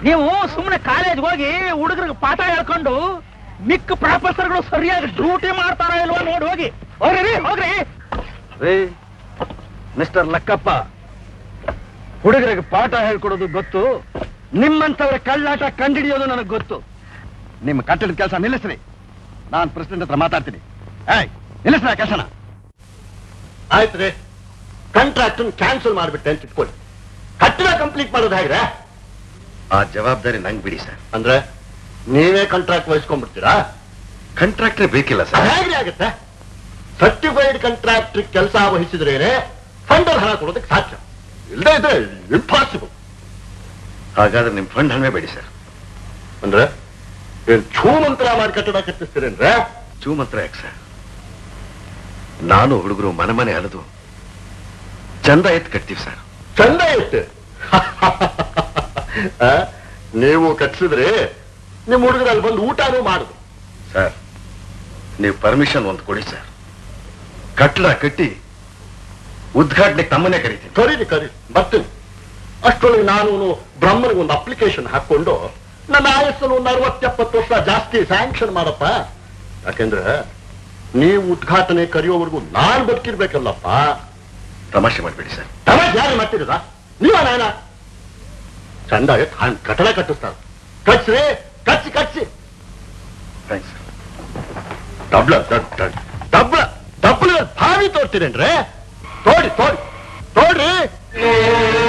ನೀವು ಸುಮ್ಮನೆ ಕಾಲೇಜ್ ಹೋಗಿ ಹುಡುಗರಿಗೆ ಪಾಠ ಹೇಳ್ಕೊಂಡು ಮಿಕ್ಕ ಪ್ರೊಫೆಸರ್ಗಳು ಸರಿಯಾಗಿ ಡ್ಯೂಟಿ ಮಾಡ್ತಾರ ಇಲ್ವೋ ನೋಡಿ ಹೋಗಿ ಹೋಗ್ರಿ ರೀ, ಹೋಗ್ರಿ ರೀ ಮಿಸ್ಟರ್ ಲಕ್ಕಪ್ಪ ಹುಡುಗರಿಗೆ ಪಾಠ ಹೇಳ್ಕೊಡೋದು ಗೊತ್ತು ನಿಮ್ಮಂತವ್ರ ಕಳ್ಳಾಟ ಕಂಡಿಡಿಯೋದು ನನಗೆ ಗೊತ್ತು ನಿಮ್ಮ ಕಟ್ಟಡದ ಕೆಲಸ ನಿಲ್ಲಿಸ್ರಿ ನಾನು ಪ್ರೆಸಿಡೆಂಟ್ ಹತ್ರ ಮಾತಾಡ್ತೀನಿ ಏಯ್ ನಿಲ್ಲಿಸ್ರ ಕೆಲಸನ ಆಯ್ತು ರೀ ಕಾಂಟ್ರಾಕ್ಟ್ ಕ್ಯಾನ್ಸಲ್ ಮಾಡಿಬಿಟ್ಟೆ ಅಂತ ಇಟ್ಕೊಳ್ಳಿ ಕಟ್ಟಡ ಕಂಪ್ಲೀಟ್ ಮಾಡೋದು ಹೇಗ್ರೆ ಆ ಜವಾಬ್ದಾರಿ ನಂಗೆ ಬಿಡಿ ಸರ್ ಅಂದ್ರೆ ನೀವೇ ಕಾಂಟ್ರಾಕ್ಟ್ ವಹಿಸ್ಕೊಂಡ್ಬಿಡ್ತೀರಾ ಕಾಂಟ್ರಾಕ್ಟ್ರೇ ಬೇಕಿಲ್ಲ ಅದು ಹೇಗ್ರಿ ಆಗುತ್ತೆ ಸರ್ಟಿಫೈಡ್ ಕಾಂಟ್ರಾಕ್ಟರ್ ಕೆಲಸ ವಹಿಸಿದ್ರೇನೆ ಫಂಡಲ್ ಹಣ ಕೊಡೋದಕ್ಕೆ ಸಾಧ್ಯ ಇಲ್ಲದೆ ಇದೆ ಇಂಪಾಸಿಬಲ್ ಹಾಗಾದ್ರೆ ನಿಮ್ ಫಂಡ್ ಹಣವೇ ಬೇಡಿ ಸರ್ ಅಂದ್ರೆ ಏನ್ ಛೂ ಮಂತ್ರ ಮಾಡಿ ಕಟ್ಟಡ ಕಟ್ಟಿಸ್ತೀರೇನ್ರೆ ಚೂ ಮಾತ್ರ ಯಾಕೆ ಸರ್ ನಾನು ಹುಡುಗರು ಮನೆ ಮನೆ ಅಲೆದು ಚಂದ ಎತ್ತು ಕಟ್ತೀವಿ ಸರ್ ಚಂದ ಇತ್ತು ಆ? ನೀವು ಕಟ್ಸಿದ್ರೆ ನಿಮ್ ಹುಡುಗರಲ್ಲಿ ಬಂದು ಊಟನೂ ಮಾಡುದು ಸರ್ ನೀವು ಪರ್ಮಿಷನ್ ಒಂದು ಕೊಡಿ ಸರ್ ಕಟ್ಟಡ ಕಟ್ಟಿ ಉದ್ಘಾಟನೆಗೆ ತಮ್ಮನ್ನೇ ಕರಿತೀನಿ ಕರೀರಿ ಕರೀರಿ ಬರ್ತೀನಿ ಅಷ್ಟರೊಳಗೆ ನಾನು ಬ್ರಹ್ಮನಿಗೆ ಒಂದು ಅಪ್ಲಿಕೇಶನ್ ಹಾಕೊಂಡು ನನ್ನ ಆಯಸ್ಸನ್ನು ಒಂದು ಅರವತ್ತೆಪ್ಪತ್ತು ವರ್ಷ ಜಾಸ್ತಿ ಸ್ಯಾಂಕ್ಷನ್ ಮಾಡಪ್ಪ ಯಾಕೆಂದ್ರೆ ನೀವು ಉದ್ಘಾಟನೆ ಕರೆಯೋವರೆಗೂ ನಾನ್ ಬದುಕಿರ್ಬೇಕಲ್ಲಪ್ಪ ತಮಾಷೆ ಮಾಡಬೇಡಿ ಸರ್ ತಮಾಷೆ ಯಾರು ಮಾಡ್ತಿರದ ನೀವ ನಾನ ಚಂದ ಕಟ್ಟಡ ಕಟ್ಟಿಸ್ತಾರೆ ಕಟ್ಸ್ರಿ ಕಟ್ಸಿ ಕಟ್ಸಿ ಥ್ಯಾಂಕ್ಸ್ ಸರ್ ಡಬ್ಲ ಡಬ್ಲ ಡಬ್ಲ ಭಾವಿ ತೋರ್ತೀರೇನ್ರೆ ತೋಡಿ ತೋಡಿ ತೋಡ್ರಿ